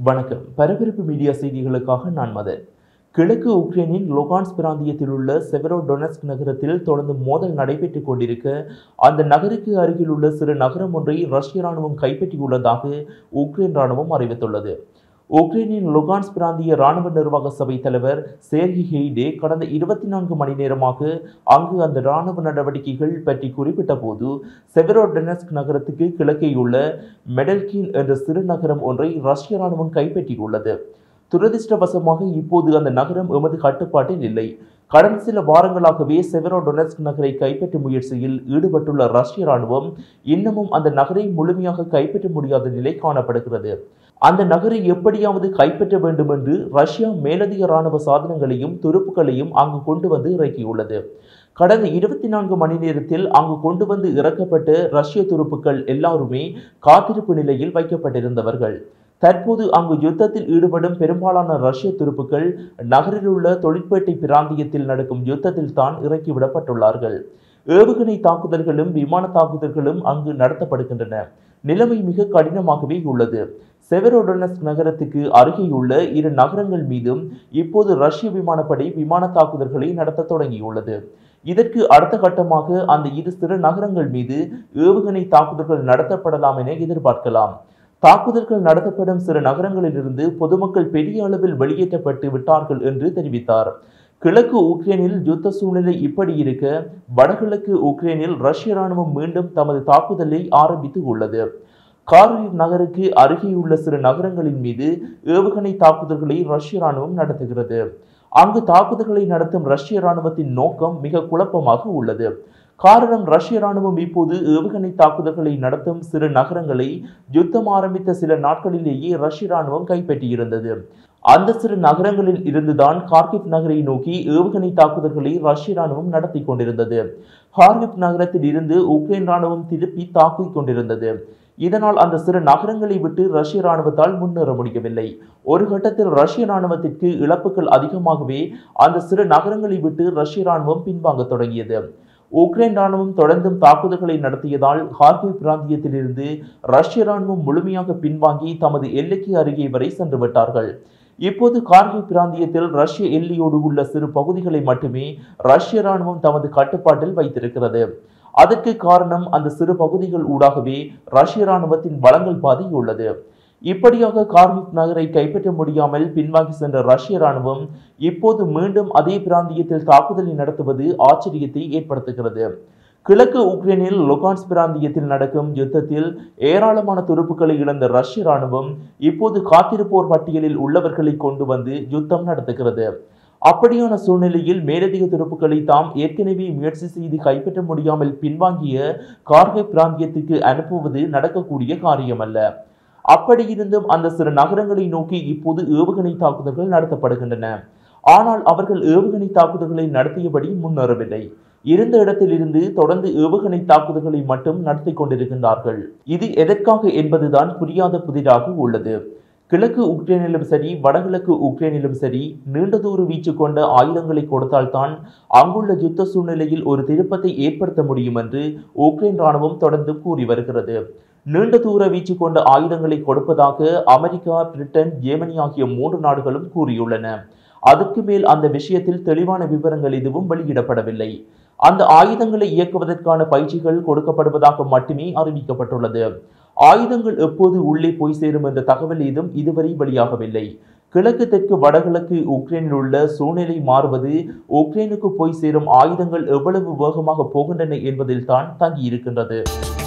வணக்கம் பரபரப்பு மீடியா செய்திகளுக்காக நான் மதன் கிழக்கு உக்ரைனின் லொகான்ஸ் பிராந்தியத்தில் உள்ள செவரோடொனஸ்க் நகரத்தில் தொடர்ந்து மோதல் நடைபெற்றுக் கொண்டிருக்க அந்த நகருக்கு அருகில் உள்ள சிறு நகரம் ஒன்றை ரஷ்ய ராணுவம் கைப்பற்றியுள்ளதாக உக்ரைன் ராணுவம் அறிவித்துள்ளது உக்ரைனின் லுகான்ஸ் பிராந்திய ராணுவ நிர்வாக சபை தலைவர் சேர்கி ஹெய்டே கடந்த இருபத்தி நான்கு மணி நேரமாக அங்கு அந்த ராணுவ நடவடிக்கைகள் பற்றி குறிப்பிட்ட போது செவரோடெனஸ்க் நகரத்துக்கு கிழக்கேயுள்ள மெடல்கின் என்ற சிறு நகரம் ஒன்றை ரஷ்ய ராணுவம் கைப்பற்றியுள்ளது துரதிர்ஷ்டவசமாக இப்போது அந்த நகரம் எமது கட்டுப்பாட்டில் இல்லை கடந்த சில வாரங்களாகவே செவரோடொனஸ்க் நகரை கைப்பற்றும் முயற்சியில் ஈடுபட்டுள்ள ரஷ்ய ராணுவம் இன்னமும் அந்த நகரை முழுமையாக கைப்பற்ற முடியாத நிலை காணப்படுகிறது அந்த நகரை எப்படியாவது கைப்பற்ற வேண்டும் என்று ரஷ்யா மேலதிக ராணுவ சாதனங்களையும் துருப்புகளையும் அங்கு கொண்டு வந்து இறக்கியுள்ளது கடந்த இருபத்தி நான்கு மணி நேரத்தில் அங்கு கொண்டு வந்து இறக்கப்பட்ட ரஷ்ய துருப்புக்கள் எல்லாருமே காத்திருப்பு நிலையில் வைக்கப்பட்டிருந்தவர்கள் தற்போது அங்கு யுத்தத்தில் ஈடுபடும் பெரும்பாலான ரஷ்ய துருப்புக்கள் நகரில் உள்ள தொழிற்பேட்டை பிராந்தியத்தில் நடக்கும் யுத்தத்தில் தான் இறக்கிவிடப்பட்டுள்ளார்கள் ஏவுகணை தாக்குதல்களும் விமான தாக்குதல்களும் அங்கு நடத்தப்படுகின்றன நிலைமை மிக கடினமாகவே உள்ளது செவரோடனஸ் நகரத்துக்கு அருகேயுள்ள இரு நகரங்கள் மீதும் இப்போது ரஷ்ய விமானப்படை விமான தாக்குதல்களை நடத்த தொடங்கியுள்ளது இதற்கு அடுத்த கட்டமாக அந்த இரு சிறு நகரங்கள் மீது ஏவுகணை தாக்குதல்கள் நடத்தப்படலாம் என எதிர்பார்க்கலாம் தாக்குதல்கள் நடத்தப்படும் சில நகரங்களிலிருந்து பொதுமக்கள் பெரிய அளவில் வெளியேற்றப்பட்டு விட்டார்கள் என்று தெரிவித்தார் கிழக்கு உக்ரைனில் யுத்த சூழ்நிலை இப்படி இருக்க வடகிழக்கு உக்ரைனில் ரஷ்ய ராணுவம் மீண்டும் தமது தாக்குதலை ஆரம்பித்து உள்ளது கார்கிவ் நகருக்கு அருகேயுள்ள சில நகரங்களின் மீது ஏவுகணை தாக்குதல்களை ரஷ்ய ராணுவம் நடத்துகிறது அங்கு தாக்குதல்களை நடத்தும் ரஷ்ய ராணுவத்தின் நோக்கம் மிக குழப்பமாக உள்ளது காரணம் ரஷ்ய ராணுவம் இப்போது ஏவுகணை தாக்குதல்களை நடத்தும் சிறு நகரங்களை யுத்தம் ஆரம்பித்த சில நாட்களிலேயே ரஷ்ய ராணுவம் கைப்பற்றியிருந்தது அந்த சிறு நகரங்களில் இருந்துதான் கார்கிவ் நகரை நோக்கி ஏவுகணை தாக்குதல்களை ரஷ்ய ராணுவம் நடத்தி கொண்டிருந்தது கார்கிவ் நகரத்தில் இருந்து உக்ரைன் ராணுவம் திருப்பி தாக்கிக் கொண்டிருந்தது இதனால் அந்த சிறு நகரங்களை விட்டு ரஷ்ய ராணுவத்தால் முன்னேற முடியவில்லை ஒரு கட்டத்தில் ரஷ்ய ராணுவத்திற்கு இழப்புகள் அதிகமாகவே அந்த சிறு நகரங்களை விட்டு ரஷ்ய ராணுவம் பின்வாங்க தொடங்கியது உக்ரைன் ராணுவம் தொடர்ந்தும் தாக்குதல்களை நடத்தியதால் ஹார்கிவ் பிராந்தியத்திலிருந்து ரஷ்ய ராணுவம் முழுமையாக பின்வாங்கி தமது எல்லைக்கு அருகே வரை சென்று விட்டார்கள் இப்போது கார்கிவ் பிராந்தியத்தில் ரஷ்ய எல்லையோடு உள்ள சிறு பகுதிகளை மட்டுமே ரஷ்ய ராணுவம் தமது கட்டுப்பாட்டில் வைத்திருக்கிறது அதற்கு காரணம் அந்த சிறு பகுதிகள் ஊடாகவே ரஷ்ய ராணுவத்தின் வளங்கள் பாதி உள்ளது இப்படியாக கார்கிவ் நகரை கைப்பற்ற முடியாமல் பின்வாங்கி சென்ற ரஷ்ய ராணுவம் இப்போது மீண்டும் அதே பிராந்தியத்தில் தாக்குதலை நடத்துவது ஆச்சரியத்தை ஏற்படுத்துகிறது கிழக்கு உக்ரைனில் லொகான்ஸ் பிராந்தியத்தில் நடக்கும் யுத்தத்தில் ஏராளமான துருப்புக்களை இழந்த ரஷ்ய ராணுவம் இப்போது காத்திருப்போர் பட்டியலில் உள்ளவர்களை கொண்டு வந்து யுத்தம் நடத்துகிறது அப்படியான சூழ்நிலையில் மேலதிக துருப்புக்களை தாம் ஏற்கனவே முயற்சி செய்து கைப்பற்ற முடியாமல் பின்வாங்கிய கார்கை பிராந்தியத்துக்கு அனுப்புவது நடக்கக்கூடிய காரியமல்ல அப்படி இருந்தும் அந்த சில நகரங்களை நோக்கி இப்போது ஏவுகணை தாக்குதல்கள் நடத்தப்படுகின்றன ஆனால் அவர்கள் ஏவுகணை தாக்குதல்களை நடத்தியபடி முன்னேறவில்லை இருந்த இடத்திலிருந்து தொடர்ந்து ஏவுகணை தாக்குதல்களை மட்டும் நடத்தி கொண்டிருக்கின்றார்கள் இது எதற்காக என்பதுதான் புரியாத புதிராக உள்ளது கிழக்கு உக்ரைனிலும் சரி வடகிழக்கு உக்ரைனிலும் சரி நீண்ட தூர வீச்சு கொண்ட ஆயுதங்களை கொடுத்தால்தான் அங்குள்ள யுத்த சூழ்நிலையில் ஒரு திருப்பத்தை ஏற்படுத்த முடியும் என்று உக்ரைன் ராணுவம் தொடர்ந்து கூறி வருகிறது நீண்ட தூர வீச்சு கொண்ட ஆயுதங்களை கொடுப்பதாக அமெரிக்கா பிரிட்டன் ஜெர்மனி ஆகிய மூன்று நாடுகளும் கூறியுள்ளன அதற்கு மேல் அந்த விஷயத்தில் தெளிவான விவரங்கள் எதுவும் வெளியிடப்படவில்லை அந்த ஆயுதங்களை இயக்குவதற்கான பயிற்சிகள் கொடுக்கப்படுவதாக மட்டுமே அறிவிக்கப்பட்டுள்ளது ஆயுதங்கள் எப்போது உள்ளே போய் சேரும் என்ற தகவல் ஏதும் இதுவரை வெளியாகவில்லை கிழக்கு தெற்கு வடகிழக்கு உக்ரைனில் உள்ள சூழ்நிலை மாறுவது உக்ரைனுக்கு போய் சேரும் ஆயுதங்கள் எவ்வளவு வேகமாக போகின்றன என்பதில் தான் தங்கி இருக்கின்றது